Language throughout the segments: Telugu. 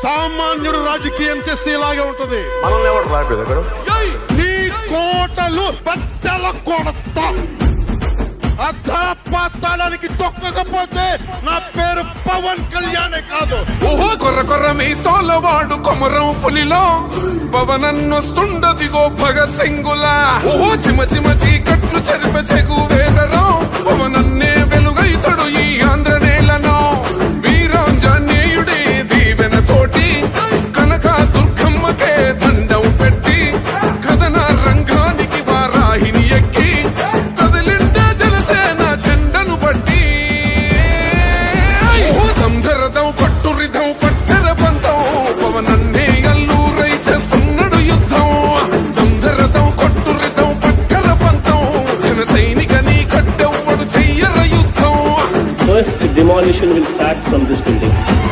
సామాన్యుడు రాజకీయం చేస్తే ఇలాగే ఉంటది మనల్ని ఎవరు రాయలేదు అక్కడ నీ కోటలు బద్దల కొడతా అధాపాతాళానికి తొక్కకపోతే నా పేరు పవన్ కళ్యాణే కాదు ఓహో కొర్ర కొర్ర మీసాల వాడు కొమరం పులిలో పవనన్నొస్తుండదిగో భగత్ సింగులా ఓహో చిమ చిమ చీకట్లు చెరిప చెగు వేదరం పవనన్నే వెలుగైతడు ఈ ఆంధ్ర నేలను వీరాంజనేయుడే దీవెన తోటి కనక దుర్గమ్మకే దండం పెట్టి కథన రంగానికి వారాహిని ఎక్కి కదిలిండే జనసేన చెండను బట్టి దంధరదం పట్టురిధం పట్టర పంతం పవనన్నే అల్లూరై చేస్తున్నాడు యుద్ధం దంధరదం కొట్టురిధం పట్టర పంతం జన సైనిక నీ కట్టెవ్వడు చెయ్యర యుద్ధం First demolition will start from this building.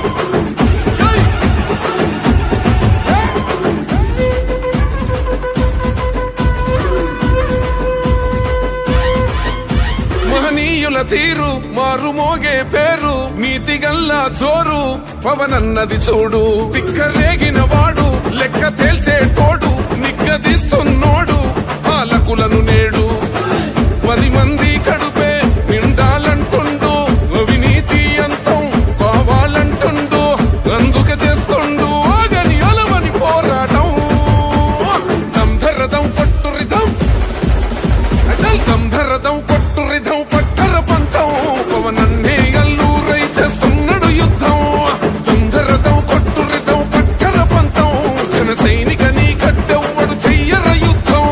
మహనీయుల తీరు మారు మోగే పేరు నీతి గల్లా జోరు పవనన్నది చూడు తిక్కరేగిన వాడు లెక్క తేల్చే తోడు నిగ్గదీస్తున్నోడు పాలకులను నేడు పది మంది కడుపే నిండాలంటుండు అవినీతి అంతం కావాలంటుండు అందుకే చేస్తుండు ఆగని అలవని పోరాటం దంధరదం పట్టురిదం అచల్ దంధరదం కొట్టురిధం పట్టర పంతం పవనన్నే అల్లూరై చేస్తున్నాడు యుద్ధం దంధరదం కొట్టురిధం పట్టర పంతం జన సైనిక నీ కట్టెవ్వడు చెయ్యర యుద్ధం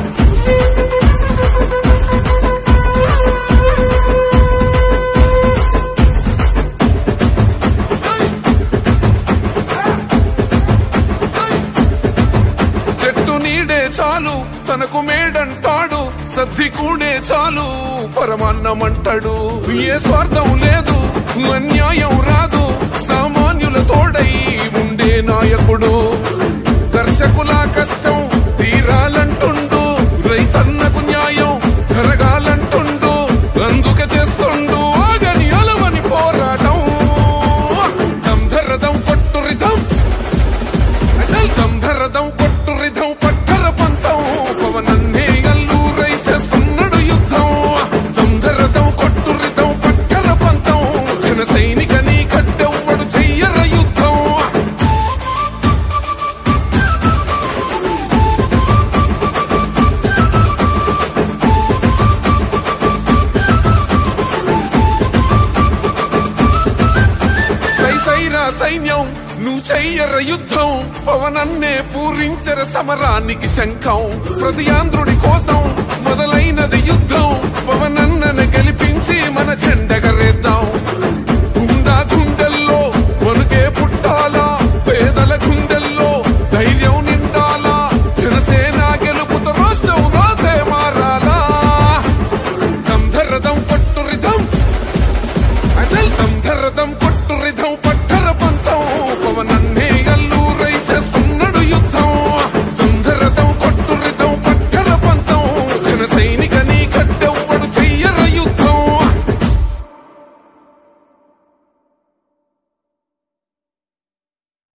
చెట్టు నీడే చాలు తనకు మేడంటాడు సద్ది కూడే చాలు పరమాన్నమంటాడు ఏ స్వార్థం లేదు అన్యాయం రాదు సామాన్యుల తోడై ఉండే నాయకుడు కర్షకుల కష్టం తీరాలంటుండు రైతన్నకు న్యాయం జరగాలంటుండు అందుకే చేస్తుండు ఆగని అలవని పోరాటం దంధరదం కొట్టురిదం అచల్ దంధరదం కొట్టురిధం పట్టర పంతం పవనన్నే అల్లూరై చేస్తున్నాడు యుద్ధం దంధరదం కొట్టురిధం పట్టర పంతం జన సైనిక నీ కట్టెవ్వడు చెయ్యర యుద్ధం సై సైరా సైన్యం నువ్వు చెయ్యర యుద్ధం పవనన్నే పూరించర సమరానికి శంఖం ప్రతి ఆంధ్రుడి కోసం మొదలైనది యుద్ధం పవన